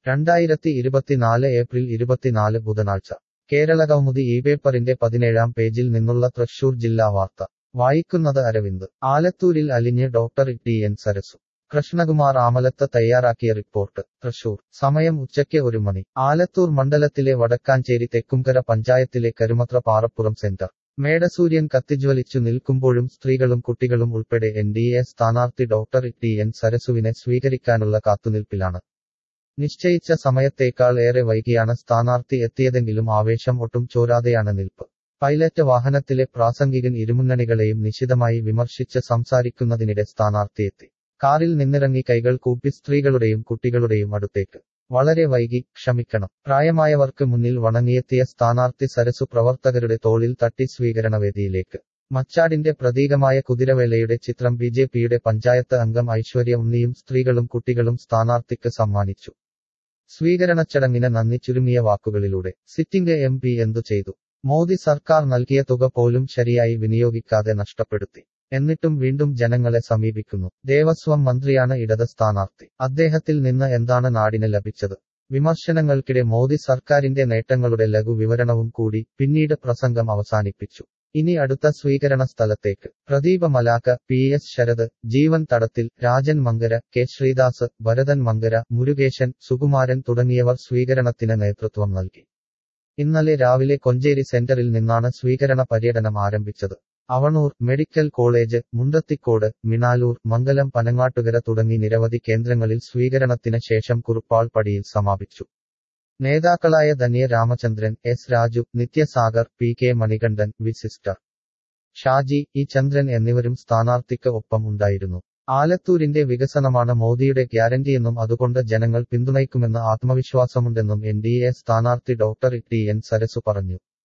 രണ്ടായിരത്തി ഇരുപത്തിനാല് ഏപ്രിൽ ഇരുപത്തിനാല് ബുധനാഴ്ച കേരള കൗമുദി ഈ പേപ്പറിന്റെ പതിനേഴാം പേജിൽ നിന്നുള്ള തൃശൂർ ജില്ലാ വാർത്ത വായിക്കുന്നത് അരവിന്ദ് ആലത്തൂരിൽ അലിഞ്ഞ് doctor T N Sarasu Krishnakumar Amalath തയ്യാറാക്കിയ റിപ്പോർട്ട് തൃശൂർ സമയം ഉച്ചയ്ക്ക് ഒരു മണി ആലത്തൂർ മണ്ഡലത്തിലെ വടക്കാഞ്ചേരി തെക്കുംകര പഞ്ചായത്തിലെ കരുമത്ര പാറപ്പുറം സെന്റർ മേടസൂര്യൻ കത്തിജ്വലിച്ചു നിൽക്കുമ്പോഴും സ്ത്രീകളും കുട്ടികളും ഉൾപ്പെടെ എൻ ഡി എ സ്ഥാനാർത്ഥി ഡോക്ടർ ടി എൻ സരസുവിനെ സ്വീകരിക്കാനുള്ള കാത്തുനിൽപ്പിലാണ് നിശ്ചയിച്ച സമയത്തേക്കാൾ ഏറെ വൈകിയാണ് സ്ഥാനാർത്ഥി എത്തിയതെങ്കിലും ആവേശം ഒട്ടും ചോരാതെയാണ് നിൽപ്പ് പൈലറ്റ് വാഹനത്തിലെ പ്രാസംഗികൻ ഇരുമുന്നണികളെയും നിശിതമായി വിമർശിച്ച് സംസാരിക്കുന്നതിനിടെ സ്ഥാനാർത്ഥിയെത്തി കാറിൽ നിന്നിറങ്ങി കൈകൾ കൂപ്പി സ്ത്രീകളുടെയും കുട്ടികളുടെയും അടുത്തേക്ക് വളരെ വൈകി ക്ഷമിക്കണം പ്രായമായവർക്ക് മുന്നിൽ വണങ്ങിയെത്തിയ സ്ഥാനാർത്ഥി സരസു പ്രവർത്തകരുടെ തോളിൽ തട്ടി സ്വീകരണവേദിയിലേക്ക് മച്ചാടിന്റെ പ്രതീകമായ കുതിരവേലയുടെ ചിത്രം ബി ജെ പിയുടെ പഞ്ചായത്ത് അംഗം ഐശ്വര്യ ഉണ്ണിയും സ്ത്രീകളും കുട്ടികളും സ്ഥാനാർത്ഥിക്ക് സമ്മാനിച്ചു സ്വീകരണ ചടങ്ങിന് നന്ദി ചുരുങ്ങിയ വാക്കുകളിലൂടെ സിറ്റിംഗ് എം പി എന്തു ചെയ്തു മോദി സർക്കാർ നൽകിയ തുക പോലും ശരിയായി വിനിയോഗിക്കാതെ നഷ്ടപ്പെടുത്തി എന്നിട്ടും വീണ്ടും ജനങ്ങളെ സമീപിക്കുന്നു ദേവസ്വം മന്ത്രിയാണ് ഇടത് സ്ഥാനാർത്ഥി അദ്ദേഹത്തിൽ നിന്ന് എന്താണ് നാടിന് ലഭിച്ചത് വിമർശനങ്ങൾക്കിടെ മോദി സർക്കാരിന്റെ നേട്ടങ്ങളുടെ ലഘു വിവരണവും കൂടി പിന്നീട് പ്രസംഗം അവസാനിപ്പിച്ചു ഇനി അടുത്ത സ്വീകരണ സ്ഥലത്തേക്ക് Pradeepa Malakka P S Sarath Jeevan Thadathil Rajan Mankara K Sreedas Bharathan Mankara Murukesan Sukumaran തുടങ്ങിയവർ സ്വീകരണത്തിന് നേതൃത്വം നൽകി ഇന്നലെ രാവിലെ കൊഞ്ചേരി സെന്ററിൽ നിന്നാണ് സ്വീകരണ പര്യടനം ആരംഭിച്ചത് അവണൂർ മെഡിക്കൽ കോളേജ് മുണ്ടത്തിക്കോട് മിണാലൂർ മംഗലം പനങ്ങാട്ടുകര തുടങ്ങി നിരവധി കേന്ദ്രങ്ങളിൽ സ്വീകരണത്തിന് ശേഷം കുറുപ്പാൾ പടിയിൽ സമാപിച്ചു നേതാക്കളായ Dhanya Ramachandran S Raju Nithyasagar P K Manikandan V sister Shaji E Chandran എന്നിവരും സ്ഥാനാർത്ഥിക്ക് ഒപ്പം ഉണ്ടായിരുന്നു ആലത്തൂരിന്റെ വികസനമാണ് മോദിയുടെ ഗ്യാരണ്ടിയെന്നും അതുകൊണ്ട് ജനങ്ങൾ പിന്തുണയ്ക്കുമെന്ന് ആത്മവിശ്വാസമുണ്ടെന്നും എൻ ഡി എ സ്ഥാനാർത്ഥി ഡോക്ടർ ടി എൻ സരസു പറഞ്ഞു